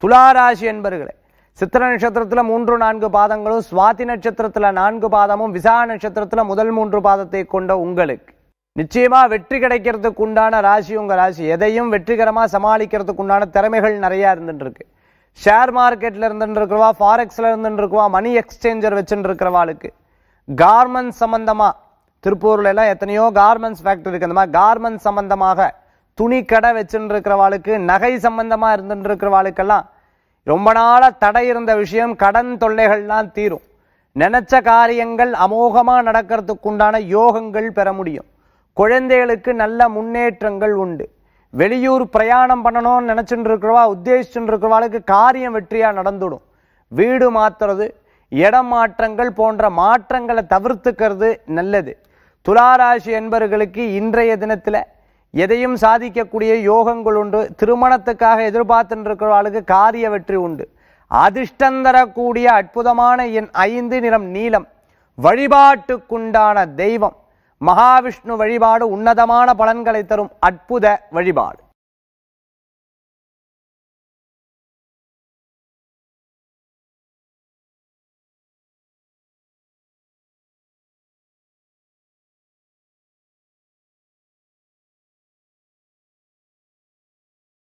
துளாராசி என்பர்களே சித்திர நட்சத்திரத்துல மூன்று நான்கு பாதங்களும் சுவாதி நட்சத்திரத்துல நான்கு பாதமும் விசா நட்சத்திரத்துல முதல் மூன்று பாதத்தை கொண்ட உங்களுக்கு நிச்சயமா வெற்றி கிடைக்கிறதுக்கு உண்டான ராசி உங்க ராசி எதையும் வெற்றிகரமா சமாளிக்கிறதுக்கு உண்டான திறமைகள் நிறைய இருந்துட்டு இருக்கு ஷேர் மார்க்கெட்ல இருந்துட்டு இருக்கிறவா ஃபாரெக்ஸ்ல இருந்துட்டு இருக்கவா மணி எக்ஸ்சேஞ்சர் வச்சுட்டு இருக்கிறவாளுக்கு கார்மெண்ட்ஸ் சம்பந்தமா திருப்பூர்ல எல்லாம் எத்தனையோ கார்மெண்ட்ஸ் ஃபேக்டரி இருக்கு அந்த மாதிரி கார்மெண்ட்ஸ் சம்பந்தமாக துணி கடை வச்சுட்டு இருக்கிறவாளுக்கு நகை சம்பந்தமா இருந்துட்டு இருக்கிறவாளுக்கெல்லாம் ரொம்ப நாளா தடை இருந்த விஷயம் கடன் தொல்லைகள்லாம் தீரும் நினைச்ச காரியங்கள் அமோகமா நடக்கிறதுக்கு உண்டான யோகங்கள் பெற முடியும் குழந்தைகளுக்கு நல்ல முன்னேற்றங்கள் உண்டு வெளியூர் பிரயாணம் பண்ணணும்னு நினைச்சுட்டு இருக்கிறவா உத்தேசிச்சுட்டு இருக்கிறவாளுக்கு காரியம் வெற்றியா நடந்துடும் வீடு மாத்துறது இடம் மாற்றங்கள் போன்ற மாற்றங்களை தவிர்த்துக்கிறது நல்லது துளாராசி என்பவர்களுக்கு இன்றைய தினத்துல எதையும் சாதிக்கக்கூடிய யோகங்கள் உண்டு திருமணத்துக்காக எதிர்பார்த்துட்டு இருக்கிறவர்களுக்கு காரிய வெற்றி உண்டு அதிர்ஷ்டம் தரக்கூடிய அற்புதமான என் ஐந்து நிறம் நீலம் வழிபாட்டுக்குண்டான தெய்வம் மகாவிஷ்ணு வழிபாடு உன்னதமான பலன்களை தரும் அற்புத வழிபாடு